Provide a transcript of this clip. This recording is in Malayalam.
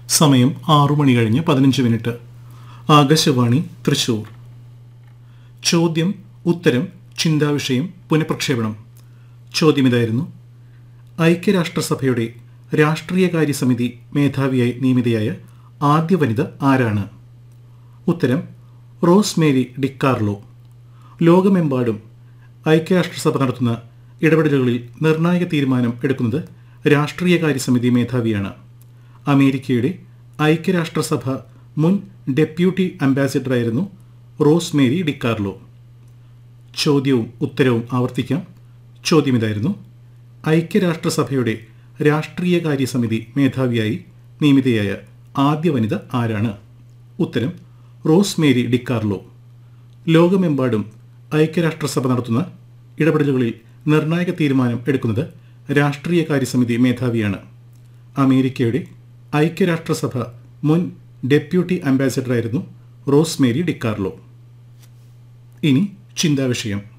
സമയം ആറു മണി കഴിഞ്ഞ് പതിനഞ്ച് മിനിറ്റ് ആകാശവാണി തൃശൂർ ചോദ്യം ഉത്തരം ചിന്താവിഷയം പുനഃപ്രക്ഷേപണം ചോദ്യം ഇതായിരുന്നു ഐക്യരാഷ്ട്രസഭയുടെ രാഷ്ട്രീയകാര്യ സമിതി മേധാവിയായി നിയമിതയായ ആദ്യ വനിത ആരാണ് ഉത്തരം റോസ് മേരി ഡിക്കാർലോ ലോകമെമ്പാടും ഐക്യരാഷ്ട്രസഭ നടത്തുന്ന ഇടപെടലുകളിൽ നിർണായക തീരുമാനം എടുക്കുന്നത് രാഷ്ട്രീയകാര്യ സമിതി മേധാവിയാണ് അമേരിക്കയുടെ ഐക്യരാഷ്ട്രസഭ മുൻ ഡെപ്യൂട്ടി അംബാസിഡറായിരുന്നു റോസ് മേരി ഡിക്കാർലോ ചോദ്യവും ഉത്തരവും ആവർത്തിക്കാം ചോദ്യം ഇതായിരുന്നു ഐക്യരാഷ്ട്രസഭയുടെ രാഷ്ട്രീയകാര്യ സമിതി മേധാവിയായി നിയമിതയായ ആദ്യ വനിത ആരാണ് ഉത്തരം റോസ് മേരി ഡിക്കാർലോ ലോകമെമ്പാടും ഐക്യരാഷ്ട്രസഭ നടത്തുന്ന ഇടപെടലുകളിൽ നിർണായക തീരുമാനം എടുക്കുന്നത് രാഷ്ട്രീയകാര്യ സമിതി മേധാവിയാണ് അമേരിക്കയുടെ ഐക്യരാഷ്ട്രസഭ മുൻ ഡെപ്യൂട്ടി അംബാസിഡറായിരുന്നു റോസ് മേരി ഡിക്കാർലോ ഇനി ചിന്താവിഷയം